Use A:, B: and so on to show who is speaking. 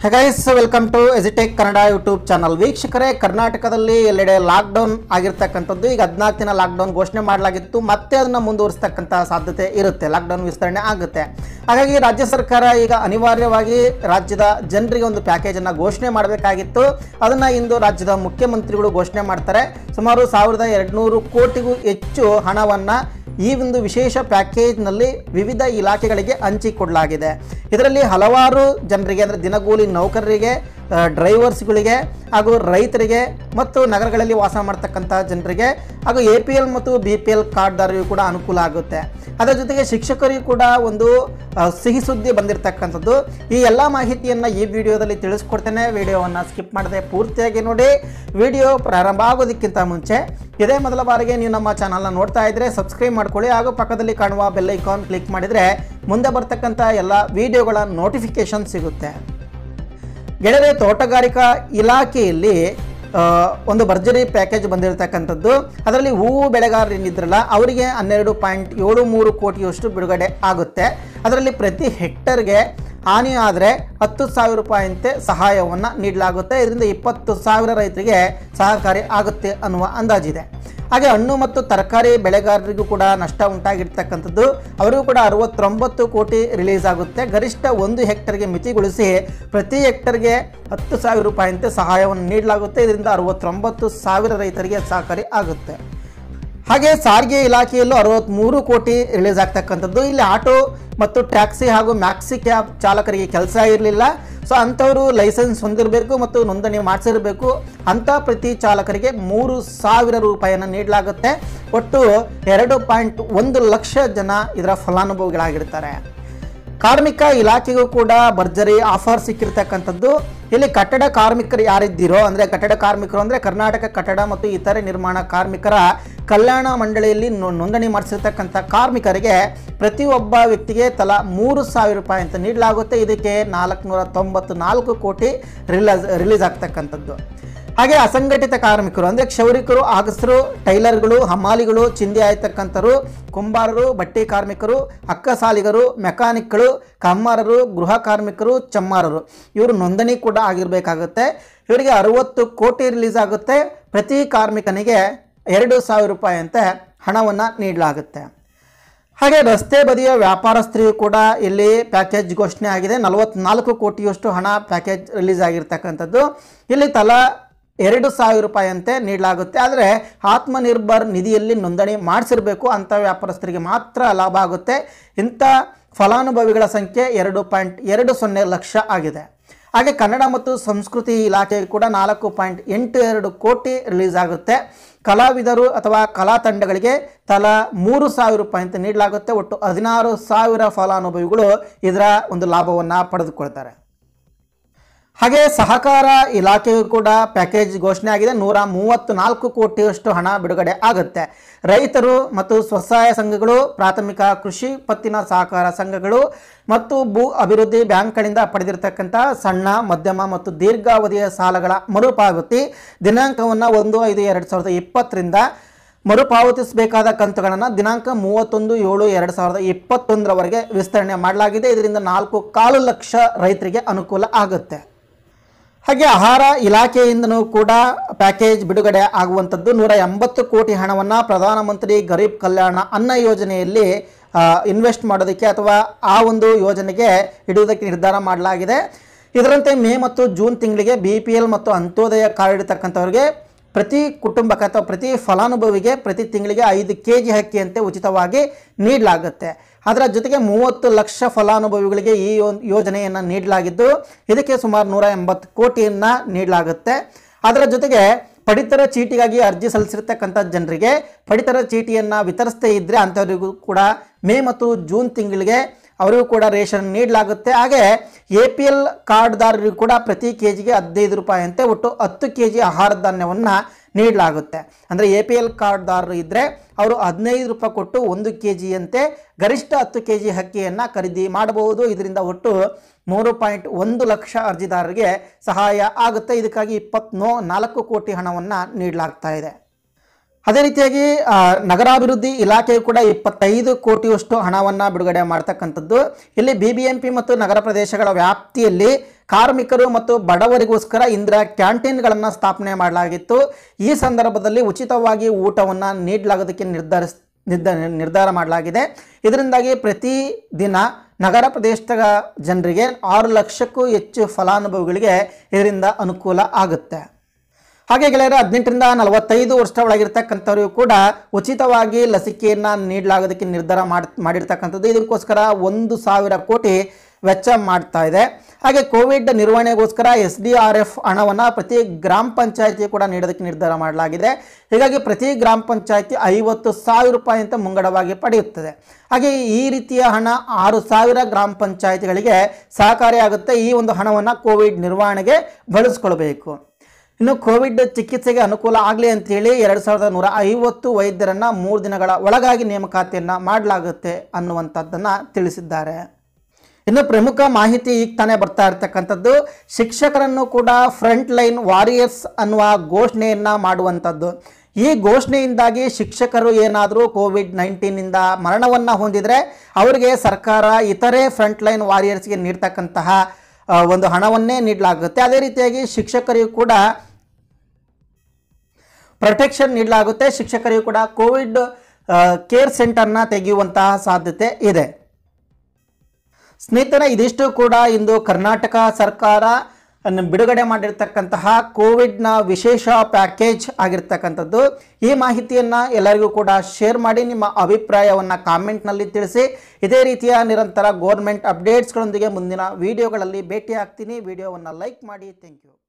A: guys welcome to ಎಜಿಟೆಕ್ Kannada YouTube channel ವೀಕ್ಷಕರೇ ಕರ್ನಾಟಕದಲ್ಲಿ ಎಲ್ಲೆಡೆ ಲಾಕ್ಡೌನ್ ಆಗಿರ್ತಕ್ಕಂಥದ್ದು ಈಗ ಹದಿನಾಲ್ಕು ದಿನ ಲಾಕ್ಡೌನ್ ಘೋಷಣೆ ಮಾಡಲಾಗಿತ್ತು ಮತ್ತೆ ಅದನ್ನು ಮುಂದುವರಿಸ್ತಕ್ಕಂಥ ಸಾಧ್ಯತೆ ಇರುತ್ತೆ ಲಾಕ್ಡೌನ್ ವಿಸ್ತರಣೆ ಆಗುತ್ತೆ ಹಾಗಾಗಿ ರಾಜ್ಯ ಸರ್ಕಾರ ಈಗ ಅನಿವಾರ್ಯವಾಗಿ ರಾಜ್ಯದ ಜನರಿಗೆ ಒಂದು ಪ್ಯಾಕೇಜನ್ನು ಘೋಷಣೆ ಮಾಡಬೇಕಾಗಿತ್ತು ಅದನ್ನು ಇಂದು ರಾಜ್ಯದ ಮುಖ್ಯಮಂತ್ರಿಗಳು ಘೋಷಣೆ ಮಾಡ್ತಾರೆ ಸುಮಾರು ಸಾವಿರದ ಎರಡುನೂರು ಕೋಟಿಗೂ ಹೆಚ್ಚು ಹಣವನ್ನು ಈ ಒಂದು ವಿಶೇಷ ಪ್ಯಾಕೇಜ್ನಲ್ಲಿ ವಿವಿಧ ಇಲಾಖೆಗಳಿಗೆ ಹಂಚಿಕೊಡಲಾಗಿದೆ ಇದರಲ್ಲಿ ಹಲವಾರು ಜನರಿಗೆ ಅಂದರೆ ದಿನಗೂಲಿ ನೌಕರರಿಗೆ ಆ, ಡ್ರೈವರ್ಸ್ಗಳಿಗೆ ಹಾಗೂ ರೈತರಿಗೆ ಮತ್ತು ನಗರಗಳಲ್ಲಿ ವಾಸ ಮಾಡ್ತಕ್ಕಂಥ ಜನರಿಗೆ ಹಾಗೂ ಎ ಪಿ ಎಲ್ ಮತ್ತು ಬಿ ಪಿ ಎಲ್ ಕಾರ್ಡ್ದಾರರಿಗೂ ಕೂಡ ಅನುಕೂಲ ಆಗುತ್ತೆ ಅದರ ಜೊತೆಗೆ ಶಿಕ್ಷಕರಿಗೂ ಕೂಡ ಒಂದು ಆ, ಸಿಹಿ ಸುದ್ದಿ ಬಂದಿರತಕ್ಕಂಥದ್ದು ಈ ಎಲ್ಲ ಮಾಹಿತಿಯನ್ನು ಈ ವಿಡಿಯೋದಲ್ಲಿ ತಿಳಿಸ್ಕೊಡ್ತೇನೆ ವಿಡಿಯೋವನ್ನು ಸ್ಕಿಪ್ ಮಾಡದೆ ಪೂರ್ತಿಯಾಗಿ ನೋಡಿ ವಿಡಿಯೋ ಪ್ರಾರಂಭ ಆಗೋದಕ್ಕಿಂತ ಮುಂಚೆ ಇದೇ ಮೊದಲ ಬಾರಿಗೆ ನೀವು ನಮ್ಮ ಚಾನಲ್ನ ನೋಡ್ತಾ ಇದ್ದರೆ ಸಬ್ಸ್ಕ್ರೈಬ್ ಮಾಡ್ಕೊಳ್ಳಿ ಹಾಗೂ ಪಕ್ಕದಲ್ಲಿ ಕಾಣುವ ಬೆಲ್ ಐಕಾನ್ ಕ್ಲಿಕ್ ಮಾಡಿದರೆ ಮುಂದೆ ಬರ್ತಕ್ಕಂಥ ಎಲ್ಲ ವಿಡಿಯೋಗಳ ನೋಟಿಫಿಕೇಶನ್ ಸಿಗುತ್ತೆ ಗೆಳೆಯರೆ ತೋಟಗಾರಿಕಾ ಇಲಾಖೆಯಲ್ಲಿ ಆ, ಒಂದು ಭರ್ಜರಿ ಪ್ಯಾಕೇಜ್ ಬಂದಿರತಕ್ಕಂಥದ್ದು ಅದರಲ್ಲಿ ಹೂವು ಬೆಳೆಗಾರರು ಏನಿದ್ರಲ್ಲ ಅವರಿಗೆ ಹನ್ನೆರಡು ಪಾಯಿಂಟ್ ಏಳು ಮೂರು ಕೋಟಿಯಷ್ಟು ಬಿಡುಗಡೆ ಆಗುತ್ತೆ ಅದರಲ್ಲಿ ಪ್ರತಿ ಹೆಕ್ಟರ್ಗೆ ಹಾನಿ ಆದರೆ ಹತ್ತು ಸಾವಿರ ರೂಪಾಯಿಯಂತೆ ಸಹಾಯವನ್ನು ನೀಡಲಾಗುತ್ತೆ ಇದರಿಂದ ಇಪ್ಪತ್ತು ಸಾವಿರ ರೈತರಿಗೆ ಸಹಕಾರಿ ಆಗುತ್ತೆ ಅನ್ನುವ ಅಂದಾಜಿದೆ ಹಾಗೆ ಹಣ್ಣು ಮತ್ತು ತರಕಾರಿ ಬೆಳೆಗಾರರಿಗೂ ಕೂಡ ನಷ್ಟ ಉಂಟಾಗಿರ್ತಕ್ಕಂಥದ್ದು ಅವರಿಗೂ ಕೂಡ ಅರವತ್ತೊಂಬತ್ತು ಕೋಟಿ ರಿಲೀಸ್ ಆಗುತ್ತೆ ಗರಿಷ್ಠ ಒಂದು ಹೆಕ್ಟರ್ಗೆ ಮಿತಿಗೊಳಿಸಿ ಪ್ರತಿ ಹೆಕ್ಟರ್ಗೆ ಹತ್ತು ಸಾವಿರ ರೂಪಾಯಿಯಂತೆ ಸಹಾಯವನ್ನು ನೀಡಲಾಗುತ್ತೆ ಇದರಿಂದ ಅರವತ್ತೊಂಬತ್ತು ಸಾವಿರ ರೈತರಿಗೆ ಸಹಕಾರಿ ಆಗುತ್ತೆ ಹಾಗೆ ಸಾರಿಗೆ ಇಲಾಖೆಯಲ್ಲೂ ಅರವತ್ತ್ಮೂರು ಕೋಟಿ ರಿಲೀಸ್ ಆಗ್ತಕ್ಕಂಥದ್ದು ಇಲ್ಲಿ ಆಟೋ ಮತ್ತು ಟ್ಯಾಕ್ಸಿ ಹಾಗೂ ಮ್ಯಾಕ್ಸಿ ಕ್ಯಾಬ್ ಚಾಲಕರಿಗೆ ಕೆಲಸ ಇರಲಿಲ್ಲ ಸೊ ಅಂಥವರು ಲೈಸೆನ್ಸ್ ಹೊಂದಿರಬೇಕು ಮತ್ತು ನೋಂದಣಿ ಮಾಡಿಸಿರಬೇಕು ಅಂಥ ಪ್ರತಿ ಚಾಲಕರಿಗೆ ಮೂರು ಸಾವಿರ ರೂಪಾಯಿಯನ್ನು ನೀಡಲಾಗುತ್ತೆ ಒಟ್ಟು ಎರಡು ಪಾಯಿಂಟ್ ಒಂದು ಲಕ್ಷ ಜನ ಇದರ ಫಲಾನುಭವಿಗಳಾಗಿರ್ತಾರೆ ಕಾರ್ಮಿಕ ಇಲಾಖೆಗೂ ಕೂಡ ಭರ್ಜರಿ ಆಫರ್ ಸಿಕ್ಕಿರ್ತಕ್ಕಂಥದ್ದು ಇಲ್ಲಿ ಕಟ್ಟಡ ಕಾರ್ಮಿಕರು ಯಾರಿದ್ದೀರೋ ಅಂದರೆ ಕಟ್ಟಡ ಕಾರ್ಮಿಕರು ಅಂದರೆ ಕರ್ನಾಟಕ ಕಟ್ಟಡ ಮತ್ತು ಇತರೆ ನಿರ್ಮಾಣ ಕಾರ್ಮಿಕರ ಕಲ್ಯಾಣ ಮಂಡಳಿಯಲ್ಲಿ ನೋ- ನೋಂದಣಿ ಮಾಡಿಸಿರ್ತಕ್ಕಂಥ ಕಾರ್ಮಿಕರಿಗೆ ಪ್ರತಿಯೊಬ್ಬ ವ್ಯಕ್ತಿಗೆ ತಲಾ ಮೂರು ಸಾವಿರ ರೂಪಾಯಿ ಅಂತ ನೀಡಲಾಗುತ್ತೆ ಇದಕ್ಕೆ ನಾಲ್ಕುನೂರ ತೊಂಬತ್ತು ನಾಲ್ಕು ಕೋಟಿ ರಿಲೀಸ್ ರಿಲೀಸ್ ಆಗ್ತಕ್ಕಂಥದ್ದು ಹಾಗೆ ಅಸಂಘಟಿತ ಕಾರ್ಮಿಕರು ಅಂದರೆ ಕ್ಷೌರಿಕರು ಆಗಸರು ಟೈಲರ್ಗಳು ಹಮಾಲಿಗಳು ಚಿಂದಿ ಆಯ್ತಕ್ಕಂಥರು ಕುಂಬಾರರು ಬಟ್ಟೆ ಕಾರ್ಮಿಕರು ಅಕ್ಕಸಾಲಿಗರು ಮೆಕ್ಯಾನಿಕ್ಗಳು ಕಮ್ಮಾರರು ಗೃಹ ಕಾರ್ಮಿಕರು ಚಮ್ಮಾರರು ಇವರು ನೋಂದಣಿ ಕೂಡ ಆಗಿರಬೇಕಾಗುತ್ತೆ ಇವರಿಗೆ ಅರುವತ್ತು ಕೋಟಿ ರಿಲೀಸ್ ಆಗುತ್ತೆ ಪ್ರತಿ ಕಾರ್ಮಿಕನಿಗೆ ಎರಡು ಸಾವಿರ ರೂಪಾಯಿ ಅಂತ ಹಣವನ್ನು ನೀಡಲಾಗುತ್ತೆ ಹಾಗೆ ರಸ್ತೆ ಬದಿಯ ವ್ಯಾಪಾರಸ್ಥರಿಗೂ ಕೂಡ ಇಲ್ಲಿ ಪ್ಯಾಕೇಜ್ ಘೋಷಣೆ ಆಗಿದೆ ನಲವತ್ನಾಲ್ಕು ಕೋಟಿಯಷ್ಟು ಹಣ ಪ್ಯಾಕೇಜ್ ರಿಲೀಸ್ ಆಗಿರ್ತಕ್ಕಂಥದ್ದು ಇಲ್ಲಿ ತಲಾ ಎರಡು ಸಾವಿರ ರೂಪಾಯಿ ಅಂತೆ ನೀಡಲಾಗುತ್ತೆ ಆದರೆ ಆತ್ಮನಿರ್ಭರ್ ನಿಧಿಯಲ್ಲಿ ನೋಂದಣಿ ಮಾಡಿಸಿರಬೇಕು ಅಂಥ ವ್ಯಾಪಾರಸ್ಥರಿಗೆ ಮಾತ್ರ ಲಾಭ ಆಗುತ್ತೆ ಇಂಥ ಫಲಾನುಭವಿಗಳ ಸಂಖ್ಯೆ ಎರಡು ಪಾಯಿಂಟ್ ಎರಡು ಸೊನ್ನೆ ಲಕ್ಷ ಆಗಿದೆ ಹಾಗೆ ಕನ್ನಡ ಮತ್ತು ಸಂಸ್ಕೃತಿ ಇಲಾಖೆಗೆ ಕೂಡ ನಾಲ್ಕು ಪಾಯಿಂಟ್ ಎಂಟು ಎರಡು ಕೋಟಿ ರಿಲೀಸ್ ಆಗುತ್ತೆ ಕಲಾವಿದರು ಅಥವಾ ಕಲಾ ತಂಡಗಳಿಗೆ ತಲಾ ಮೂರು ಸಾವಿರ ರೂಪಾಯಿ ಅಂತ ನೀಡಲಾಗುತ್ತೆ ಒಟ್ಟು ಹದಿನಾರು ಸಾವಿರ ಫಲಾನುಭವಿಗಳು ಇದರ ಒಂದು ಲಾಭವನ್ನು ಪಡೆದುಕೊಳ್ತಾರೆ ಹಾಗೆ ಸಹಕಾರ ಇಲಾಖೆಯು ಕೂಡ ಪ್ಯಾಕೇಜ್ ಘೋಷಣೆ ಆಗಿದೆ ನೂರ ಮೂವತ್ತು ನಾಲ್ಕು ಕೋಟಿಯಷ್ಟು ಹಣ ಬಿಡುಗಡೆ ಆಗುತ್ತೆ ರೈತರು ಮತ್ತು ಸ್ವಸಹಾಯ ಸಂಘಗಳು ಪ್ರಾಥಮಿಕ ಕೃಷಿ ಪತ್ತಿನ ಸಹಕಾರ ಸಂಘಗಳು ಮತ್ತು ಭೂ ಅಭಿವೃದ್ಧಿ ಬ್ಯಾಂಕ್ಗಳಿಂದ ಪಡೆದಿರತಕ್ಕಂಥ ಸಣ್ಣ ಮಧ್ಯಮ ಮತ್ತು ದೀರ್ಘಾವಧಿಯ ಸಾಲಗಳ ಮರುಪಾವತಿ ದಿನಾಂಕವನ್ನು ಒಂದು ಐದು ಎರಡು ಸಾವಿರದ ಇಪ್ಪತ್ತರಿಂದ ಮರುಪಾವತಿಸಬೇಕಾದ ಕಂತುಗಳನ್ನು ದಿನಾಂಕ ಮೂವತ್ತೊಂದು ಏಳು ಎರಡು ಸಾವಿರದ ಇಪ್ಪತ್ತೊಂದರವರೆಗೆ ವಿಸ್ತರಣೆ ಮಾಡಲಾಗಿದೆ ಇದರಿಂದ ನಾಲ್ಕು ಕಾಲು ಲಕ್ಷ ರೈತರಿಗೆ ಅನುಕೂಲ ಆಗುತ್ತೆ ಹಾಗೆ ಆಹಾರ ಇಲಾಖೆಯಿಂದನೂ ಕೂಡ ಪ್ಯಾಕೇಜ್ ಬಿಡುಗಡೆ ಆಗುವಂಥದ್ದು ನೂರ ಎಂಬತ್ತು ಕೋಟಿ ಹಣವನ್ನು ಪ್ರಧಾನಮಂತ್ರಿ ಗರೀಬ್ ಕಲ್ಯಾಣ ಅನ್ನ ಯೋಜನೆಯಲ್ಲಿ ಇನ್ವೆಸ್ಟ್ ಮಾಡೋದಕ್ಕೆ ಅಥವಾ ಆ ಒಂದು ಯೋಜನೆಗೆ ಇಡುವುದಕ್ಕೆ ನಿರ್ಧಾರ ಮಾಡಲಾಗಿದೆ ಇದರಂತೆ ಮೇ ಮತ್ತು ಜೂನ್ ತಿಂಗಳಿಗೆ ಬಿ ಪಿ ಎಲ್ ಮತ್ತು ಅಂತ್ಯೋದಯ ಕಾರ್ಡ್ ಇರತಕ್ಕಂಥವ್ರಿಗೆ ಪ್ರತಿ ಕುಟುಂಬಕ್ಕೆ ಅಥವಾ ಪ್ರತಿ ಫಲಾನುಭವಿಗೆ ಪ್ರತಿ ತಿಂಗಳಿಗೆ ಐದು ಕೆ ಜಿ ಅಕ್ಕಿಯಂತೆ ಉಚಿತವಾಗಿ ನೀಡಲಾಗುತ್ತೆ ಅದರ ಜೊತೆಗೆ ಮೂವತ್ತು ಲಕ್ಷ ಫಲಾನುಭವಿಗಳಿಗೆ ಈ ಯೋ- ಯೋಜನೆಯನ್ನು ನೀಡಲಾಗಿದ್ದು ಇದಕ್ಕೆ ಸುಮಾರು ನೂರ ಎಂಬತ್ತು ಕೋಟಿಯನ್ನು ನೀಡಲಾಗುತ್ತೆ ಅದರ ಜೊತೆಗೆ ಪಡಿತರ ಚೀಟಿಗಾಗಿ ಅರ್ಜಿ ಸಲ್ಲಿಸಿರ್ತಕ್ಕಂಥ ಜನರಿಗೆ ಪಡಿತರ ಚೀಟಿಯನ್ನು ವಿತರಿಸದೇ ಇದ್ದರೆ ಅಂಥವರಿಗೂ ಕೂಡ ಮೇ ಮತ್ತು ಜೂನ್ ತಿಂಗಳಿಗೆ ಅವರಿಗೂ ಕೂಡ ರೇಷನ್ ನೀಡಲಾಗುತ್ತೆ ಹಾಗೆ ಎ ಪಿ ಎಲ್ ಕಾರ್ಡ್ದಾರರಿಗೂ ಕೂಡ ಪ್ರತಿ ಕೆ ಜಿಗೆ ಹದಿನೈದು ರೂಪಾಯಿ ಅಂತೆ ಒಟ್ಟು ಹತ್ತು ಕೆ ಜಿ ಆಹಾರ ಧಾನ್ಯವನ್ನು ನೀಡಲಾಗುತ್ತೆ ಅಂದರೆ ಎ ಪಿ ಎಲ್ ಕಾರ್ಡ್ದಾರರು ಇದ್ದರೆ ಅವರು ಹದಿನೈದು ರೂಪಾಯಿ ಕೊಟ್ಟು ಒಂದು ಕೆ ಜಿಯಂತೆ ಗರಿಷ್ಠ ಹತ್ತು ಕೆ ಜಿ ಅಕ್ಕಿಯನ್ನು ಖರೀದಿ ಮಾಡಬಹುದು ಇದರಿಂದ ಒಟ್ಟು ಮೂರು ಪಾಯಿಂಟ್ ಒಂದು ಲಕ್ಷ ಅರ್ಜಿದಾರರಿಗೆ ಸಹಾಯ ಆಗುತ್ತೆ ಇದಕ್ಕಾಗಿ ಇಪ್ಪತ್ನೋ ನಾಲ್ಕು ಕೋಟಿ ಹಣವನ್ನು ನೀಡಲಾಗ್ತಾ ಇದೆ ಅದೇ ರೀತಿಯಾಗಿ ಆ, ನಗರಾಭಿವೃದ್ಧಿ ಇಲಾಖೆಯು ಕೂಡ ಇಪ್ಪತ್ತೈದು ಕೋಟಿಯಷ್ಟು ಹಣವನ್ನು ಬಿಡುಗಡೆ ಮಾಡ್ತಕ್ಕಂಥದ್ದು ಇಲ್ಲಿ ಬಿ ಬಿ ಎಂ ಪಿ ಮತ್ತು ನಗರ ಪ್ರದೇಶಗಳ ವ್ಯಾಪ್ತಿಯಲ್ಲಿ ಕಾರ್ಮಿಕರು ಮತ್ತು ಬಡವರಿಗೋಸ್ಕರ ಇಂದಿರಾ ಕ್ಯಾಂಟೀನ್ಗಳನ್ನು ಸ್ಥಾಪನೆ ಮಾಡಲಾಗಿತ್ತು ಈ ಸಂದರ್ಭದಲ್ಲಿ ಉಚಿತವಾಗಿ ಊಟವನ್ನು ನೀಡಲಾಗೋದಕ್ಕೆ ನಿರ್ಧರಿಸ್ ನಿರ್ಧಾರ ನಿರ್ಧಾರ ಮಾಡಲಾಗಿದೆ ಇದರಿಂದಾಗಿ ಪ್ರತಿ ದಿನ ನಗರ ಪ್ರದೇಶದ ಜನರಿಗೆ ಆರು ಲಕ್ಷಕ್ಕೂ ಹೆಚ್ಚು ಫಲಾನುಭವಿಗಳಿಗೆ ಇದರಿಂದ ಅನುಕೂಲ ಆಗುತ್ತೆ ಹಾಗೆ ಗೆಳೆಯರೆ ಹದಿನೆಂಟರಿಂದ ನಲವತ್ತೈದು ವರ್ಷ ಒಳಗಿರ್ತಕ್ಕಂಥವ್ರಿಗೂ ಕೂಡ ಉಚಿತವಾಗಿ ಲಸಿಕೆಯನ್ನು ನೀಡಲಾಗೋದಕ್ಕೆ ನಿರ್ಧಾರ ಮಾಡಿ ಮಾಡಿರ್ತಕ್ಕಂಥದ್ದು ಇದಕ್ಕೋಸ್ಕರ ಒಂದು ಸಾವಿರ ಕೋಟಿ ವೆಚ್ಚ ಮಾಡ್ತಾ ಇದೆ ಹಾಗೆ ಕೋವಿಡ್ ನಿರ್ವಹಣೆಗೋಸ್ಕರ ಎಸ್ ಡಿ ಆರ್ ಎಫ್ ಹಣವನ್ನು ಪ್ರತಿ ಗ್ರಾಮ ಪಂಚಾಯತಿ ಕೂಡ ನೀಡೋದಕ್ಕೆ ನಿರ್ಧಾರ ಮಾಡಲಾಗಿದೆ ಹೀಗಾಗಿ ಪ್ರತಿ ಗ್ರಾಮ ಪಂಚಾಯತಿ ಐವತ್ತು ಸಾವಿರ ರೂಪಾಯಿ ಅಂತ ಮುಂಗಡವಾಗಿ ಪಡೆಯುತ್ತದೆ ಹಾಗೆ ಈ ರೀತಿಯ ಹಣ ಆರು ಸಾವಿರ ಗ್ರಾಮ ಪಂಚಾಯತಿಗಳಿಗೆ ಸಹಕಾರಿಯಾಗುತ್ತೆ ಈ ಒಂದು ಹಣವನ್ನು ಕೋವಿಡ್ ನಿರ್ವಹಣೆಗೆ ಬಳಸ್ಕೊಳ್ಬೇಕು ಇನ್ನು ಕೋವಿಡ್ ಚಿಕಿತ್ಸೆಗೆ ಅನುಕೂಲ ಆಗಲಿ ಅಂತೇಳಿ ಎರಡು ಸಾವಿರದ ನೂರ ಐವತ್ತು ವೈದ್ಯರನ್ನು ಮೂರು ದಿನಗಳ ಒಳಗಾಗಿ ನೇಮಕಾತಿಯನ್ನು ಮಾಡಲಾಗುತ್ತೆ ಅನ್ನುವಂಥದ್ದನ್ನು ತಿಳಿಸಿದ್ದಾರೆ ಇನ್ನು ಪ್ರಮುಖ ಮಾಹಿತಿ ಈಗ ತಾನೇ ಬರ್ತಾ ಇರ್ತಕ್ಕಂಥದ್ದು ಶಿಕ್ಷಕರನ್ನು ಕೂಡ ಫ್ರಂಟ್ ಲೈನ್ ವಾರಿಯರ್ಸ್ ಅನ್ನುವ ಘೋಷಣೆಯನ್ನು ಮಾಡುವಂಥದ್ದು ಈ ಘೋಷಣೆಯಿಂದಾಗಿ ಶಿಕ್ಷಕರು ಏನಾದರೂ ಕೋವಿಡ್ ನೈನ್ಟೀನಿಂದ ಮರಣವನ್ನು ಹೊಂದಿದರೆ ಅವರಿಗೆ ಸರ್ಕಾರ ಇತರೆ ಫ್ರಂಟ್ ಲೈನ್ ವಾರಿಯರ್ಸ್ಗೆ ನೀಡ್ತಕ್ಕಂತಹ ಆ, ಒಂದು ಹಣವನ್ನೇ ನೀಡಲಾಗುತ್ತೆ ಅದೇ ರೀತಿಯಾಗಿ ಶಿಕ್ಷಕರಿಗೂ ಕೂಡ ಪ್ರೊಟೆಕ್ಷನ್ ನೀಡಲಾಗುತ್ತೆ ಶಿಕ್ಷಕರಿಗೂ ಕೂಡ ಕೋವಿಡ್ ಆ, ಕೇರ್ ಸೆಂಟರ್ನ ತೆಗೆಯುವಂತಹ ಸಾಧ್ಯತೆ ಇದೆ ಸ್ನೇಹಿತರೆ ಇದಿಷ್ಟು ಕೂಡ ಇಂದು ಕರ್ನಾಟಕ ಸರ್ಕಾರ ಅನ್ನು ಬಿಡುಗಡೆ ಮಾಡಿರ್ತಕ್ಕಂತಹ ಕೋವಿಡ್ನ ವಿಶೇಷ ಪ್ಯಾಕೇಜ್ ಆಗಿರ್ತಕ್ಕಂಥದ್ದು ಈ ಮಾಹಿತಿಯನ್ನು ಎಲ್ಲರಿಗೂ ಕೂಡ ಶೇರ್ ಮಾಡಿ ನಿಮ್ಮ ಅಭಿಪ್ರಾಯವನ್ನು ಕಾಮೆಂಟ್ನಲ್ಲಿ ತಿಳಿಸಿ ಇದೇ ರೀತಿಯ ನಿರಂತರ ಗೋರ್ಮೆಂಟ್ ಅಪ್ಡೇಟ್ಸ್ಗಳೊಂದಿಗೆ ಮುಂದಿನ ವಿಡಿಯೋಗಳಲ್ಲಿ ಭೇಟಿ ಆಗ್ತೀನಿ ವಿಡಿಯೋವನ್ನು ಲೈಕ್ ಮಾಡಿ ಥ್ಯಾಂಕ್ ಯು